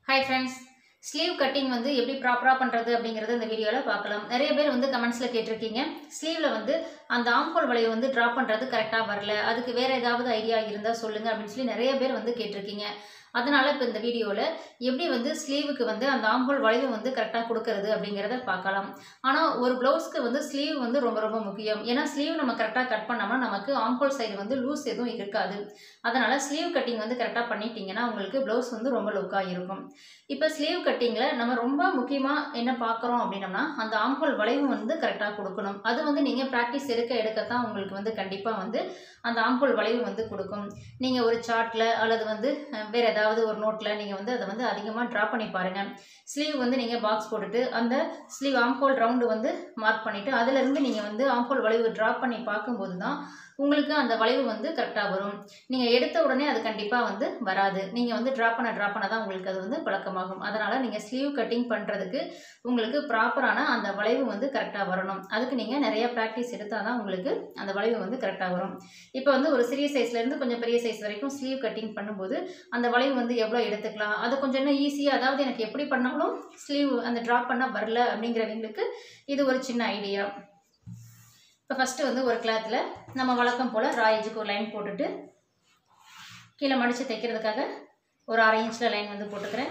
hi friends sleeve cutting வந்து எப்படி ப்ராப்பராக பண்ணுறது அப்படிங்கிறத இந்த வீடியோவில் பார்க்கலாம் நிறைய பேர் வந்து கமெண்ட்ஸில் கேட்டிருக்கீங்க ஸ்லீவில் வந்து அந்த ஆம்போல் வளைவு வந்து ட்ராப் பண்ணுறது கரெக்டாக வரல அதுக்கு வேறு ஏதாவது ஐடியா இருந்தால் சொல்லுங்கள் அப்படின்னு சொல்லி நிறைய பேர் வந்து கேட்டிருக்கீங்க அதனால் இப்போ இந்த வீடியோவில் எப்படி வந்து ஸ்லீவுக்கு வந்து அந்த ஆம்போல் வளைவு வந்து கரெக்டாக கொடுக்கறது அப்படிங்கிறத பார்க்கலாம் ஆனால் ஒரு ப்ளவுஸ்க்கு வந்து ஸ்லீவ் வந்து ரொம்ப ரொம்ப முக்கியம் ஏன்னா ஸ்லீவ் நம்ம கரெக்டாக கட் பண்ணோம்னா நமக்கு ஆம்போல் சைடு வந்து லூஸ் எதுவும் இருக்காது அதனால் ஸ்லீவ் கட்டிங் வந்து கரெக்டாக பண்ணிட்டீங்கன்னா உங்களுக்கு ப்ளவுஸ் வந்து ரொம்ப லுக்காக இருக்கும் இப்போ ஸ்லீவ் கட்டிங்கில் நம்ம ரொம்ப முக்கியமாக என்ன பார்க்குறோம் அப்படின்னம்னா அந்த ஆம்போல் வளைவு வந்து கரெக்டாக கொடுக்கணும் அது வந்து நீங்கள் ப்ராக்டிஸ் எடுக்க எடுக்கத்தான் உங்களுக்கு வந்து கண்டிப்பாக வந்து அந்த ஆம்போல் வளைவு வந்து கொடுக்கும் நீங்கள் ஒரு சார்ட்டில் அல்லது வந்து அஹ், வேறு ஏதாவது ஒரு நோட்டில் நீங்கள் வந்து அதை வந்து அதிகமாக ட்ரா பண்ணி பாருங்கள் ஸ்லீவ் வந்து நீங்கள் பாக்ஸ் போட்டுட்டு அந்த ஸ்லீவ் ஆம்போல் ரவுண்டு வந்து மார்க் பண்ணிவிட்டு அதிலிருந்து நீங்கள் வந்து ஆம்போல் வளைவு ட்ரா பண்ணி பார்க்கும்போது தான் உங்களுக்கு அந்த வளைவு வந்து கரெக்டாக வரும் நீங்கள் எடுத்த உடனே அது கண்டிப்பாக வந்து வராது நீங்கள் வந்து ட்ரா பண்ண ட்ரா பண்ண தான் உங்களுக்கு அது வந்து பழக்கமாகும் அதனால் நீங்கள் ஸ்லீவ் கட்டிங் பண்ணுறதுக்கு உங்களுக்கு ப்ராப்பரான அந்த வளைவு வந்து கரெக்டாக வரணும் அதுக்கு நீங்கள் நிறைய ப்ராக்டிஸ் எடுத்தால் தான் உங்களுக்கு அந்த வளைவு வந்து கரெக்டாக வரும் இப்போ வந்து ஒரு சிறிய சைஸ்லேருந்து கொஞ்சம் பெரிய சைஸ் வரைக்கும் ஸ்லீவ் கட்டிங் பண்ணும்போது அந்த வளைவு வந்து எவ்வளோ எடுத்துக்கலாம் அது கொஞ்சம் இன்னும் ஈஸியாக அதாவது எனக்கு எப்படி பண்ணாலும் ஸ்லீவ் அந்த ட்ரா பண்ண வரல அப்படிங்கிறவங்களுக்கு இது ஒரு சின்ன ஐடியா இப்போ ஃபஸ்ட்டு வந்து ஒரு கிளாத்தில் நம்ம வழக்கம் போல் ராயஜுக்கு ஒரு லைன் போட்டுட்டு கீழே மடித்து தைக்கிறதுக்காக ஒரு அரை இன்ச்சில் லைன் வந்து போட்டுக்கிறேன்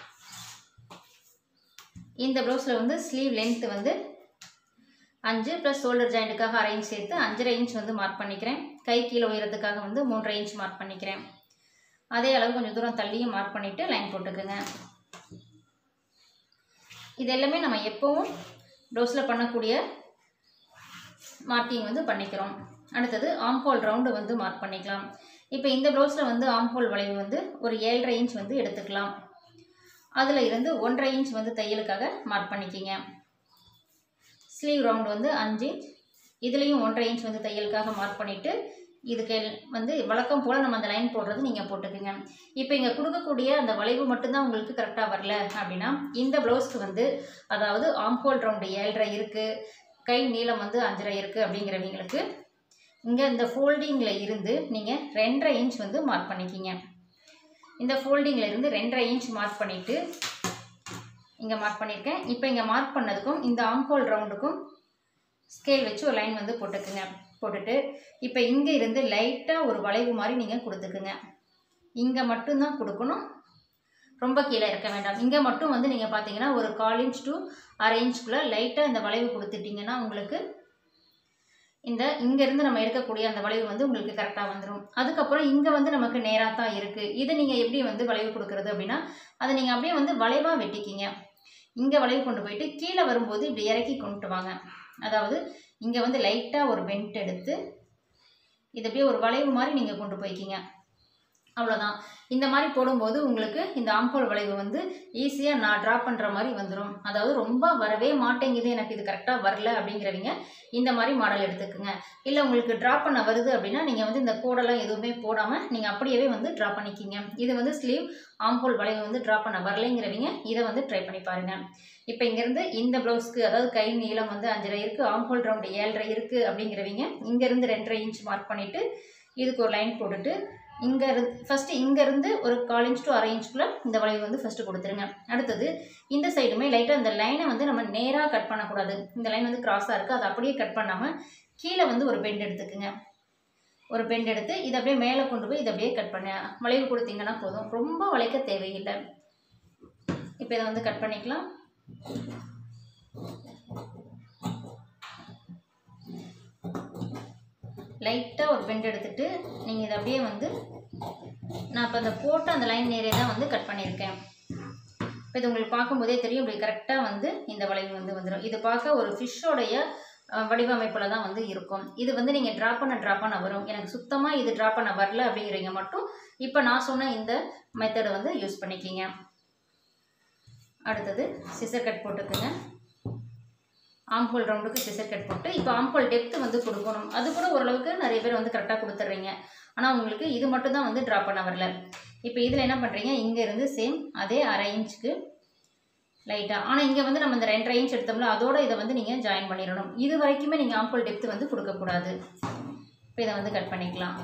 இந்த ப்ளவுஸில் வந்து ஸ்லீவ் லென்த் வந்து அஞ்சு ப்ளஸ் ஷோல்டர் ஜாயிண்ட்டுக்காக அரை இன்ச் சேர்த்து அஞ்சரை இன்ச் வந்து மார்க் பண்ணிக்கிறேன் கை கீழே உயரத்துக்காக வந்து மூன்றரை இன்ச் மார்க் பண்ணிக்கிறேன் அதே அளவு கொஞ்சம் தூரம் தள்ளியும் மார்க் பண்ணிவிட்டு லைன் போட்டுக்குங்க இது எல்லாமே நம்ம எப்போவும் ப்ளவுஸில் பண்ணக்கூடிய மார்க்கிங் வந்து பண்ணிக்கிறோம் அடுத்தது ஆம்ஹோல் ரவுண்டு வந்து மார்க் பண்ணிக்கலாம் இப்போ இந்த ப்ளவுஸில் வந்து ஆம்ஹோல் வளைவு வந்து ஒரு ஏழரை இன்ச் வந்து எடுத்துக்கலாம் அதில் இருந்து ஒன்றரை இன்ச் வந்து தையலுக்காக மார்க் பண்ணிக்கிங்க ஸ்லீவ் ரவுண்ட் வந்து அஞ்சு இன்ச் இதுலேயும் ஒன்றரை இன்ச் வந்து தையலுக்காக மார்க் பண்ணிவிட்டு இதுக்கு வந்து வழக்கம் போல் நம்ம அந்த லைன் போடுறது நீங்கள் போட்டுக்குங்க இப்போ இங்கே கொடுக்கக்கூடிய அந்த வளைவு மட்டும்தான் உங்களுக்கு கரெக்டாக வரல அப்படின்னா இந்த ப்ளவுஸ்க்கு வந்து அதாவது ஆம்ஹோல் ரவுண்டு ஏழரை இருக்குது கை நீளம் வந்து அஞ்சரை இருக்குது அப்படிங்கிறவங்களுக்கு இங்கே இந்த ஃபோல்டிங்கில் இருந்து நீங்கள் ரெண்டரை இன்ச் வந்து மார்க் பண்ணிக்கிங்க இந்த ஃபோல்டிங்கில் இருந்து ரெண்டரை இன்ச் மார்க் பண்ணிவிட்டு இங்கே மார்க் பண்ணியிருக்கேன் இப்போ இங்கே மார்க் பண்ணதுக்கும் இந்த ஆம்ஹோல் ரவுண்டுக்கும் ஸ்கேல் வச்சு ஒரு லைன் வந்து போட்டுக்குங்க போட்டுட்டு இப்போ இங்கே இருந்து லைட்டாக ஒரு வளைவு மாதிரி நீங்கள் கொடுத்துக்குங்க இங்கே மட்டும்தான் கொடுக்கணும் ரொம்ப கீழே இருக்க வேண்டாம் இங்கே மட்டும் வந்து நீங்கள் பார்த்தீங்கன்னா ஒரு கால் இன்ச் டு அரை இன்ச்சுக்குள்ளே லைட்டாக இந்த வளைவு கொடுத்துட்டிங்கன்னா உங்களுக்கு இந்த இங்கேருந்து நம்ம எடுக்கக்கூடிய அந்த வளைவு வந்து உங்களுக்கு கரெக்டாக வந்துடும் அதுக்கப்புறம் இங்கே வந்து நமக்கு நேராக தான் இருக்குது இது நீங்கள் எப்படி வந்து வளைவு கொடுக்குறது அப்படின்னா அதை நீங்கள் அப்படியே வந்து வளைவாக வெட்டிக்கிங்க இங்கே வளைவு கொண்டு போயிட்டு கீழே வரும்போது இப்படி இறக்கி கொண்டு வாங்க அதாவது இங்கே வந்து லைட்டாக ஒரு பெண்ட் எடுத்து இது அப்படியே ஒரு வளைவு மாதிரி நீங்கள் கொண்டு போய்க்கிங்க அவ்வளோதான் இந்த மாதிரி போடும்போது உங்களுக்கு இந்த ஆம்போல் வளைவு வந்து ஈஸியாக நான் ட்ரா பண்ணுற மாதிரி வந்துடும் அதாவது ரொம்ப வரவே மாட்டேங்குது எனக்கு இது கரெக்டாக வரல அப்படிங்கிறவங்க இந்த மாதிரி மாடல் எடுத்துக்கோங்க இல்லை உங்களுக்கு ட்ரா பண்ண வருது அப்படின்னா நீங்கள் வந்து இந்த கோடெல்லாம் எதுவுமே போடாமல் நீங்கள் அப்படியே வந்து ட்ரா பண்ணிக்கிங்க இது வந்து ஸ்லீவ் ஆம்போல் வளைவு வந்து ட்ரா பண்ண வரலைங்கிறவங்க இதை வந்து ட்ரை பண்ணி பாருங்கள் இப்போ இங்கேருந்து இந்த ப்ளவுஸ்க்கு அதாவது கை நீளம் வந்து அஞ்சரை இருக்குது ஆம்போல் ரவுண்டு ஏழரை இருக்குது அப்படிங்கிறவங்க இங்கேருந்து ரெண்டரை இன்ச் மார்க் பண்ணிவிட்டு இதுக்கு ஒரு லைன் போட்டுட்டு இங்கே இருந்து ஃபஸ்ட்டு இங்கேருந்து ஒரு கால் இன்ச் டு அரை இன்ச்சுக்குள்ளே இந்த வளைவு வந்து ஃபஸ்ட்டு கொடுத்துருங்க அடுத்தது இந்த சைடுமே லைட்டாக இந்த லைனை வந்து நம்ம நேராக கட் பண்ணக்கூடாது இந்த லைன் வந்து கிராஸாக இருக்குது அதை அப்படியே கட் பண்ணாமல் கீழே வந்து ஒரு பெண்ட் எடுத்துக்குங்க ஒரு பெண்ட் எடுத்து இதை அப்படியே மேலே கொண்டு போய் இதை அப்படியே கட் பண்ண வளைவு கொடுத்தீங்கன்னா போதும் ரொம்ப வளைக்க தேவையில்லை இப்போ இதை வந்து கட் பண்ணிக்கலாம் லைட்டாக ஒரு பெண்ட் எடுத்துட்டு நீங்கள் இதை அப்படியே வந்து நான் இப்போ அந்த போட்ட அந்த லைன் நேரே தான் வந்து கட் பண்ணியிருக்கேன் இப்போ இது உங்களுக்கு பார்க்கும்போதே தெரியும் இப்படி கரெக்டாக வந்து இந்த வளைவு வந்து வந்துடும் இது பார்க்க ஒரு ஃபிஷ்ஷோடைய வடிவமைப்பில் தான் வந்து இருக்கும் இது வந்து நீங்கள் ட்ரா பண்ண ட்ரா பண்ண வரும் எனக்கு சுத்தமாக இது ட்ரா பண்ண வரல அப்படிங்கிறீங்க மட்டும் இப்போ நான் சொன்ன இந்த மெத்தடை வந்து யூஸ் பண்ணிக்கிங்க அடுத்தது சிசர் கட் போட்டுக்குங்க ஆம்போல் ரவுண்டுக்கு சிசர் கட் போட்டு இப்போ ஆம்போல் டெப்த் வந்து கொடுக்கணும் அது கூட ஓரளவுக்கு நிறைய பேர் வந்து கரெக்டாக கொடுத்துட்றீங்க ஆனால் உங்களுக்கு இது மட்டும் தான் வந்து ட்ரா பண்ண வரல இப்போ இதில் என்ன பண்ணுறீங்க இங்கேருந்து சேம் அதே அரை இன்ச்சுக்கு லைட்டாக ஆனால் இங்கே வந்து நம்ம இந்த ரெண்டரை இன்ச் எடுத்தோம்ல அதோட இதை வந்து நீங்கள் ஜாயின் பண்ணிடணும் இது வரைக்குமே நீங்கள் ஆம்போல் டெப்த் வந்து கொடுக்கக்கூடாது இப்போ இதை வந்து கட் பண்ணிக்கலாம்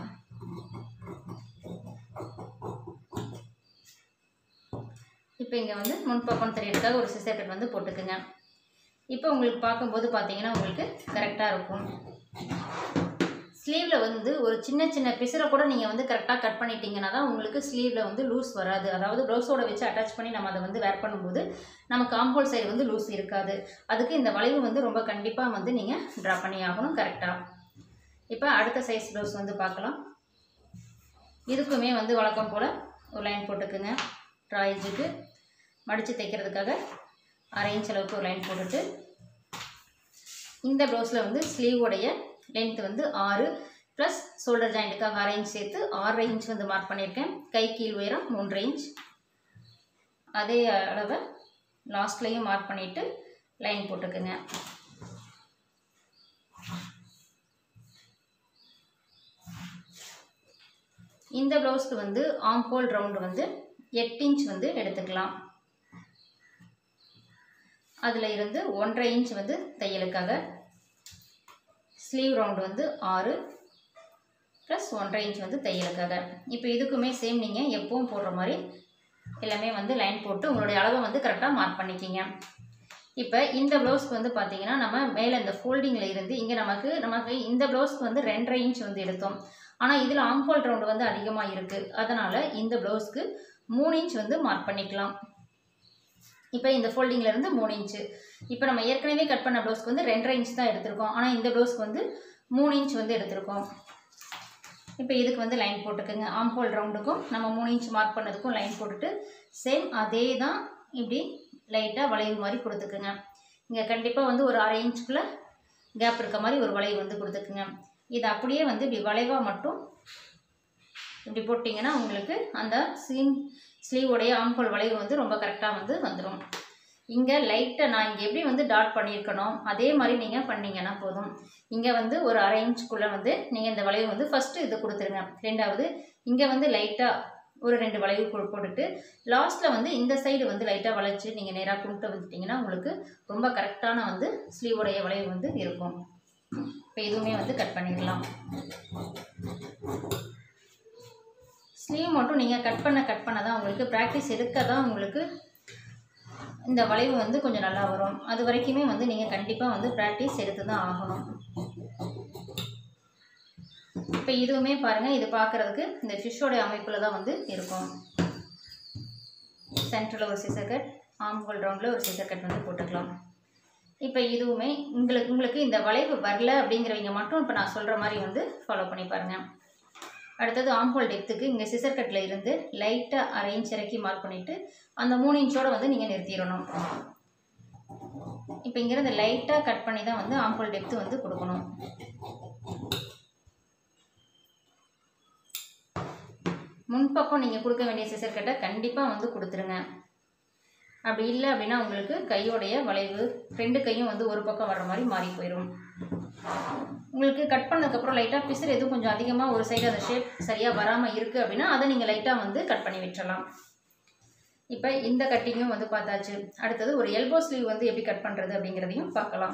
இப்போ இங்கே வந்து முன்பக்கம் தெரியறதுக்காக ஒரு சிசர் கட் வந்து போட்டுக்குங்க இப்போ உங்களுக்கு பார்க்கும்போது பார்த்தீங்கன்னா உங்களுக்கு கரெக்டாக இருக்கும் ஸ்லீவில் வந்து ஒரு சின்ன சின்ன பிசுரை கூட நீங்கள் வந்து கரெக்டாக கட் பண்ணிட்டீங்கன்னா தான் உங்களுக்கு ஸ்லீவில் வந்து லூஸ் வராது அதாவது ப்ளவுஸோட வச்சு அட்டாச் பண்ணி நம்ம அதை வந்து வேர் பண்ணும்போது நம்ம காம்போல் சைடு வந்து லூஸ் இருக்காது அதுக்கு இந்த வளைவு வந்து ரொம்ப கண்டிப்பாக வந்து நீங்கள் ட்ரா பண்ணி ஆகணும் கரெக்டாக இப்போ அடுத்த சைஸ் ப்ளவுஸ் வந்து பார்க்கலாம் இதுக்குமே வந்து வழக்கம் போல் ஒரு லைன் போட்டுக்குங்க ட்ராய்ஜுக்கு மடித்து தைக்கிறதுக்காக அரை இன்ச் அளவுக்கு ஒரு லைன் போட்டுட்டு இந்த ப்ளவுஸில் வந்து ஸ்லீவோடைய லென்த் வந்து ஆறு ப்ளஸ் ஷோல்டர் ஜாயிண்ட்டுக்காக அரை இன்ச் சேர்த்து ஆறரை இன்ச் வந்து மார்க் பண்ணியிருக்கேன் கை கீழ் உயரம் மூன்றரை இன்ச் அதே அளவை லாஸ்ட்லேயும் மார்க் பண்ணிவிட்டு லைன் போட்டுக்குங்க இந்த ப்ளவுஸ்க்கு வந்து ஆம்போல் ரவுண்டு வந்து எட்டு இன்ச் வந்து எடுத்துக்கலாம் அதில் இருந்து ஒன்றரை இன்ச் வந்து தையலுக்காக ஸ்லீவ் ரவுண்டு வந்து ஆறு ப்ளஸ் ஒன்றரை இன்ச் வந்து தையலுக்காக இப்போ இதுக்குமே சேம் நீங்கள் எப்பவும் போடுற மாதிரி எல்லாமே வந்து லைன் போட்டு உங்களுடைய அளவை வந்து கரெக்டாக மார்க் பண்ணிக்கிங்க இப்போ இந்த ப்ளவுஸ்க்கு வந்து பார்த்தீங்கன்னா நம்ம மேலே இந்த ஃபோல்டிங்கில் இருந்து இங்கே நமக்கு நமக்கு இந்த ப்ளவுஸ்க்கு வந்து ரெண்டரை இன்ச் வந்து எடுத்தோம் ஆனால் இதில் ஆம்போல் ரவுண்டு வந்து அதிகமாக இருக்குது அதனால் இந்த ப்ளவுஸ்க்கு மூணு இன்ச் வந்து மார்க் பண்ணிக்கலாம் இப்போ இந்த ஃபோல்டிங்கில் இருந்து மூணு இன்ச்சு இப்போ நம்ம ஏற்கனவே கட் பண்ண ப்ளவுஸ்க்கு வந்து ரெண்டரை இன்ச் தான் எடுத்திருக்கோம் ஆனால் இந்த ப்ளவுஸ்க்கு வந்து மூணு இன்ச் வந்து எடுத்திருக்கோம் இப்போ இதுக்கு வந்து லைன் போட்டுக்கோங்க ஆம்போல் ரவுண்டுக்கும் நம்ம மூணு இன்ச் மார்க் பண்ணதுக்கும் லைன் போட்டுட்டு சேம் அதே தான் இப்படி லைட்டாக வளைவு மாதிரி கொடுத்துக்குங்க இங்கே கண்டிப்பாக வந்து ஒரு அரை இன்ச்சுக்குள்ளே கேப் இருக்க மாதிரி ஒரு வளைவு வந்து கொடுத்துக்குங்க இது அப்படியே வந்து இப்படி வளைவாக மட்டும் இப்படி போட்டிங்கன்னா உங்களுக்கு அந்த ஸ்லீவ் ஸ்லீவோடைய ஆம்போல் வளைவு வந்து ரொம்ப கரெக்டாக வந்து வந்துடும் இங்கே லைட்டாக நான் இங்கே எப்படி வந்து டாட் பண்ணியிருக்கணும் அதே மாதிரி நீங்கள் பண்ணீங்கன்னா போதும் இங்கே வந்து ஒரு அரை இன்ச்சுக்குள்ளே வந்து நீங்கள் இந்த வளைவு வந்து ஃபஸ்ட்டு இது கொடுத்துருங்க ரெண்டாவது இங்கே வந்து லைட்டாக ஒரு ரெண்டு வளைவு போ- போட்டுட்டு லாஸ்ட்டில் வந்து இந்த சைடு வந்து லைட்டாக வளைச்சி நீங்கள் நேராக கும்பிட்டு வந்துட்டிங்கன்னா உங்களுக்கு ரொம்ப கரெக்டான வந்து ஸ்லீவோடைய வளைவு வந்து இருக்கும் இப்போ இதுவுமே வந்து கட் பண்ணிடலாம் ஸ்லீவ் மட்டும் நீங்கள் கட் பண்ண கட் பண்ண தான் உங்களுக்கு ப்ராக்டிஸ் எடுக்க தான் உங்களுக்கு இந்த வளைவு வந்து கொஞ்சம் நல்லா வரும் அது வரைக்குமே வந்து நீங்கள் கண்டிப்பாக வந்து ப்ராக்டிஸ் எடுத்து தான் ஆகணும் இப்போ இதுவுமே பாருங்கள் இது பார்க்குறதுக்கு இந்த ஃபிஷ்ஷோடைய அமைப்பில் தான் வந்து இருக்கும் சென்டரில் ஒரு சிசர் கட் ஆம்ஹோல் ரவுண்டில் ஒரு சிசர் கட் வந்து போட்டுக்கலாம் இப்போ இதுவுமே உங்களுக்கு உங்களுக்கு இந்த வளைவு வரல அப்படிங்கிறவங்க மட்டும் இப்போ நான் சொல்கிற மாதிரி வந்து ஃபாலோ பண்ணி பாருங்கள் அடுத்தது ஆம்போல் டெப்த்துக்கு இங்கே சிசர் கட்டில் இருந்து லைட்டாக அரை இன்ச் இறக்கி மார்க் பண்ணிவிட்டு அந்த மூணு இன்ச்சோட வந்து நீங்கள் நிறுத்திடணும் இப்போ இங்கேருந்து லைட்டாக கட் பண்ணி தான் வந்து ஆம்போல் டெப்த்து வந்து கொடுக்கணும் முன்பக்கம் நீங்கள் கொடுக்க வேண்டிய சிசர் கட்டை கண்டிப்பாக வந்து கொடுத்துருங்க அப்படி இல்லை அப்படின்னா உங்களுக்கு கையோடைய வளைவு ரெண்டு கையும் வந்து ஒரு பக்கம் வர்ற மாதிரி மாறி போயிடும் உங்களுக்கு கட் பண்ணதுக்கப்புறம் லைட்டாக பிசர் எதுவும் கொஞ்சம் அதிகமாக ஒரு சைடு அந்த ஷேப் சரியாக வராமல் இருக்குது அப்படின்னா அதை நீங்கள் லைட்டாக வந்து கட் பண்ணி விட்டுறலாம் இப்போ இந்த கட்டிங்கும் வந்து பார்த்தாச்சு அடுத்தது ஒரு எல்போ ஸ்லீவ் வந்து எப்படி கட் பண்ணுறது அப்படிங்கிறதையும் பார்க்கலாம்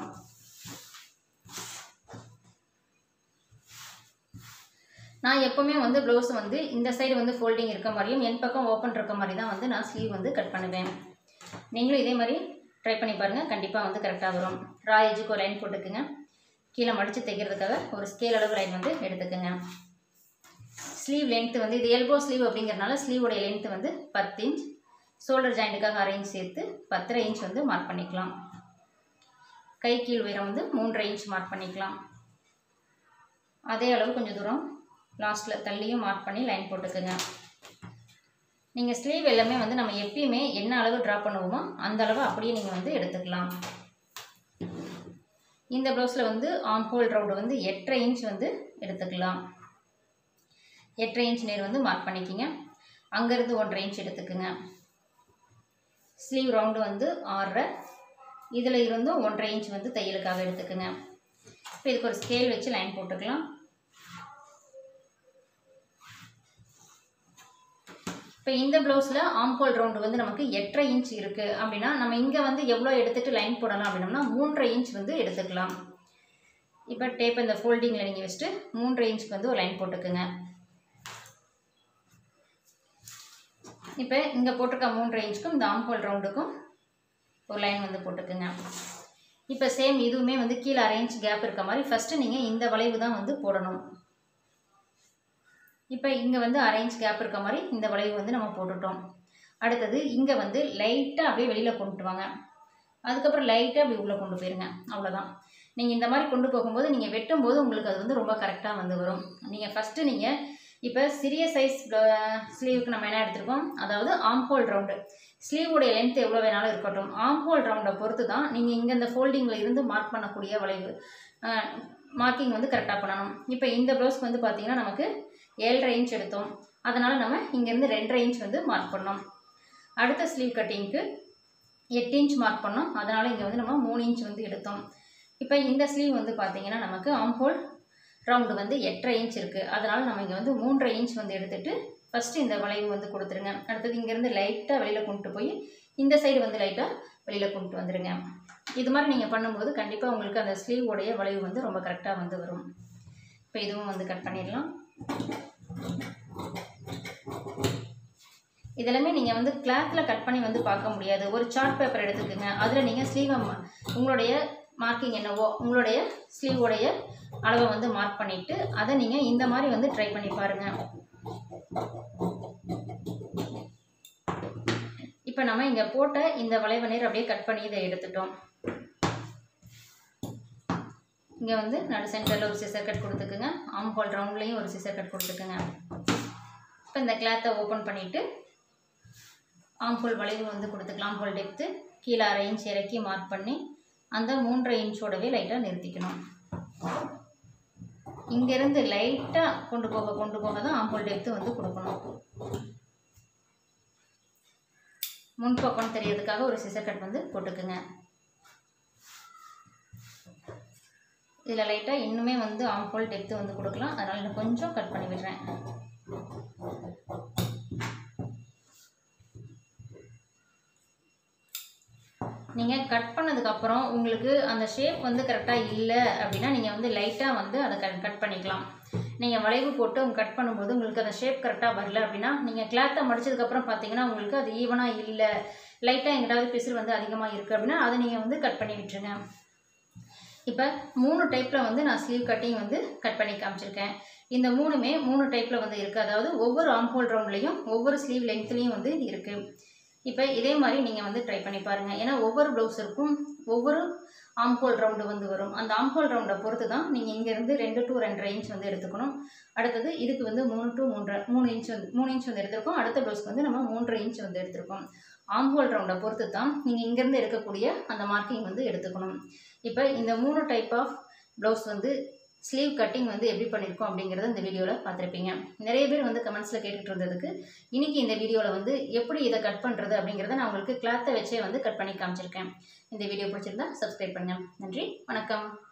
நான் எப்போவுமே வந்து ப்ளவுஸ் வந்து இந்த சைடு வந்து ஃபோல்டிங் இருக்க மாதிரியும் என் பக்கம் ஓப்பன் இருக்க மாதிரி தான் வந்து நான் ஸ்லீவ் வந்து கட் பண்ணுவேன் நீங்களும் இதே மாதிரி ட்ரை பண்ணி பாருங்கள் கண்டிப்பாக வந்து கரெக்டாக வரும் ரா எஜுக்கு ஒரு லைன் போட்டுக்குங்க கீழே மடித்து தைக்கிறதுக்காக ஒரு ஸ்கேல் அளவு லைன் வந்து எடுத்துக்கோங்க ஸ்லீவ் லென்த்து வந்து இது எல்போ ஸ்லீவ் அப்படிங்கிறனால ஸ்லீவோடைய லென்த்து வந்து பத்து இன்ச் ஷோல்டர் ஜாயிண்ட்டுக்காக அரை இன்ச் சேர்த்து பத்தரை இன்ச் வந்து மார்க் பண்ணிக்கலாம் கை கீழ் உயரம் வந்து மூன்றரை இன்ச் மார்க் பண்ணிக்கலாம் அதே அளவு கொஞ்சம் தூரம் லாஸ்ட்டில் தள்ளியும் மார்க் பண்ணி லைன் போட்டுக்குங்க நீங்கள் ஸ்லீவ் எல்லாமே வந்து நம்ம எப்பயுமே என்ன அளவு ட்ரா பண்ணுவோமோ அந்த அளவு அப்படியே நீங்கள் வந்து எடுத்துக்கலாம் இந்த ப்ளவுஸில் வந்து ஆம் ஹோல் ரவுண்டு வந்து எட்டரை இன்ச் வந்து எடுத்துக்கலாம் எட்டரை இன்ச் நேர் வந்து மார்க் பண்ணிக்கிங்க அங்கேருந்து ஒன்றரை இன்ச் எடுத்துக்குங்க ஸ்லீவ் ரவுண்டு வந்து ஆறரை இதில் இருந்தும் ஒன்றரை இன்ச் வந்து தையலுக்காக எடுத்துக்குங்க இப்போ இதுக்கு ஒரு ஸ்கேல் வச்சு லைன் போட்டுக்கலாம் இப்போ இந்த ப்ளவுஸில் ஆம்கோல் ரவுண்டு வந்து நமக்கு எட்டரை இன்ச் இருக்குது அப்படின்னா நம்ம இங்கே வந்து எவ்வளோ எடுத்துகிட்டு லைன் போடலாம் அப்படின்னம்னா மூன்றரை இன்ச் வந்து எடுத்துக்கலாம் இப்போ டேப் இந்த ஃபோல்டிங்கில் நீங்கள் வச்சுட்டு மூன்றரை இன்ச்சுக்கு வந்து ஒரு லைன் போட்டுக்குங்க இப்போ இங்கே போட்டிருக்க மூன்று இன்ச்சுக்கும் இந்த ஆம்ஹோல் ரவுண்டுக்கும் ஒரு லைன் வந்து போட்டுக்குங்க இப்போ சேம் இதுவுமே வந்து கீழே அரை இன்ச் கேப் இருக்க மாதிரி ஃபஸ்ட்டு நீங்கள் இந்த வளைவு தான் வந்து போடணும் இப்போ இங்கே வந்து அரை இன்ச் கேப் இருக்க மாதிரி இந்த வளைவு வந்து நம்ம போட்டுட்டோம் அடுத்தது இங்கே வந்து லைட்டாக அப்படியே வெளியில் கொண்டுட்டு வாங்க அதுக்கப்புறம் லைட்டாக அப்படி உள்ளே கொண்டு போயிருங்க அவ்வளோதான் நீங்கள் இந்த மாதிரி கொண்டு போகும்போது நீங்கள் வெட்டும்போது உங்களுக்கு அது வந்து ரொம்ப கரெக்டாக வந்து வரும் நீங்கள் ஃபஸ்ட்டு நீங்கள் இப்போ சிறிய சைஸ் ஸ்லீவுக்கு நம்ம என்ன எடுத்திருக்கோம் அதாவது ஆம்ஹோல் ரவுண்டு ஸ்லீவுடைய லென்த் எவ்வளோ வேணாலும் இருக்கட்டும் ஆம்ஹோல் ரவுண்டை பொறுத்து தான் நீங்கள் இங்கே இந்த ஃபோல்டிங்கில் இருந்து மார்க் பண்ணக்கூடிய வளைவு மார்க்கிங் வந்து கரெக்டாக பண்ணணும் இப்போ இந்த ப்ளவுஸ்க்கு வந்து பார்த்தீங்கன்னா நமக்கு ஏழரை இன்ச் எடுத்தோம் அதனால் நம்ம இங்கேருந்து ரெண்டரை இன்ச் வந்து மார்க் பண்ணோம் அடுத்த ஸ்லீவ் கட்டிங்க்கு எட்டு இன்ச் மார்க் பண்ணோம் அதனால் இங்கே வந்து நம்ம மூணு இன்ச் வந்து எடுத்தோம் இப்போ இந்த ஸ்லீவ் வந்து பார்த்தீங்கன்னா நமக்கு ஆம்ஹோல் ரவுண்டு வந்து எட்டரை இன்ச் இருக்குது அதனால் நம்ம இங்கே வந்து மூன்றரை இன்ச் வந்து எடுத்துகிட்டு ஃபஸ்ட்டு இந்த வளைவு வந்து கொடுத்துருங்க அடுத்தது இங்கேருந்து லைட்டாக வெளியில் கொண்டு போய் இந்த சைடு வந்து லைட்டாக வெளியில் கொண்டு வந்துடுங்க இது மாதிரி நீங்கள் பண்ணும்போது கண்டிப்பாக உங்களுக்கு அந்த ஸ்லீவோடைய வளைவு வந்து ரொம்ப கரெக்டாக வந்து வரும் இப்போ இதுவும் வந்து கட் பண்ணிடலாம் இதெல்லாமே நீங்கள் வந்து கிளாத்தில் கட் பண்ணி வந்து பார்க்க முடியாது ஒரு சார்ட் பேப்பர் எடுத்துக்கோங்க அதில் நீங்கள் ஸ்லீவை உங்களுடைய மார்க்கிங் என்னவோ உங்களுடைய ஸ்லீவோடைய அளவை வந்து மார்க் பண்ணிவிட்டு அதை நீங்கள் இந்த மாதிரி வந்து ட்ரை பண்ணி பாருங்கள் இப்போ நம்ம இங்கே போட்ட இந்த வளைவு நேர் அப்படியே கட் பண்ணி இதை எடுத்துட்டோம் இங்கே வந்து நடு சென்டரில் ஒரு சிசர் கட் கொடுத்துக்குங்க ஆம் ஹோல் ரவுண்ட்லேயும் ஒரு சிசர் கட் கொடுத்துக்குங்க இப்போ இந்த கிளாத்தை ஓப்பன் பண்ணிவிட்டு ஆம்ஹோல் வளைவு வந்து கொடுத்துக்கலாம் ஆம்ஹோல் டெப்த்து கீழே அரை இன்ச் இறக்கி மார்க் பண்ணி அந்த மூன்றரை இன்ச்சோடவே லைட்டாக நிறுத்திக்கணும் இங்கேருந்து லைட்டாக கொண்டு போக கொண்டு போக தான் ஆம்ஹோல் டெப்த்து வந்து கொடுக்கணும் முன்பக்கம் தெரியறதுக்காக ஒரு சிசர் கட் வந்து போட்டுக்குங்க இதில் லைட்டாக இன்னுமே வந்து ஆம்ஹோல் டெப்த்து வந்து கொடுக்கலாம் அதனால் நான் கொஞ்சம் கட் பண்ணி விடுறேன் நீங்கள் கட் பண்ணதுக்கப்புறம் உங்களுக்கு அந்த ஷேப் வந்து கரெக்டாக இல்லை அப்படின்னா நீங்கள் வந்து லைட்டாக வந்து அதை கட் கட் பண்ணிக்கலாம் நீங்கள் வளைவு போட்டு உங்க கட் பண்ணும்போது உங்களுக்கு அந்த ஷேப் கரெக்டாக வரல அப்படின்னா நீங்கள் கிளாத்தை மடிச்சதுக்கப்புறம் பார்த்தீங்கன்னா உங்களுக்கு அது ஈவனாக இல்லை லைட்டாக எங்கிட்டாவது பிசிறு வந்து அதிகமாக இருக்குது அப்படின்னா அதை நீங்கள் வந்து கட் பண்ணி விட்டுருங்க இப்போ மூணு டைப்பில் வந்து நான் ஸ்லீவ் கட்டிங் வந்து கட் பண்ணி காமிச்சிருக்கேன் இந்த மூணுமே மூணு டைப்பில் வந்து இருக்குது அதாவது ஒவ்வொரு ஆம்ஹோல் ரவுண்ட்லேயும் ஒவ்வொரு ஸ்லீவ் லென்த்லேயும் வந்து இருக்குது இப்போ இதே மாதிரி நீங்கள் வந்து ட்ரை பண்ணி பாருங்கள் ஏன்னா ஒவ்வொரு ப்ளவுஸருக்கும் ஒவ்வொரு ஆம்ஹோல் ரவுண்டு வந்து வரும் அந்த ஆம்ஹோல் ரவுண்டை பொறுத்து தான் நீங்கள் இங்கேருந்து ரெண்டு டு ரெண்டரை இன்ச் வந்து எடுத்துக்கணும் அடுத்தது இதுக்கு வந்து மூணு டு மூன்றரை மூணு இன்ச் வந்து மூணு இன்ச் வந்து எடுத்திருக்கோம் அடுத்த ப்ளவுஸ்க்கு வந்து நம்ம மூன்றரை இன்ச் வந்து எடுத்திருக்கோம் ஆம்ஹோல் ரவுண்டை பொறுத்து தான் நீங்கள் இங்கேருந்து எடுக்கக்கூடிய அந்த மார்க்கிங் வந்து எடுத்துக்கணும் இப்போ இந்த மூணு டைப் ஆஃப் ப்ளவுஸ் வந்து ஸ்லீவ் கட்டிங் வந்து எப்படி பண்ணியிருக்கோம் அப்படிங்கிறத இந்த வீடியோவில் பார்த்துருப்பீங்க நிறைய பேர் வந்து கமெண்ட்ஸில் கேட்டுட்டு இருந்ததுக்கு இன்றைக்கி இந்த வீடியோவில் வந்து எப்படி இதை கட் பண்ணுறது அப்படிங்கிறத நான் உங்களுக்கு கிளாத்தை வச்சே வந்து கட் பண்ணி காமிச்சிருக்கேன் இந்த வீடியோ பிடிச்சிருந்தா சப்ஸ்கிரைப் பண்ணுங்கள் நன்றி வணக்கம்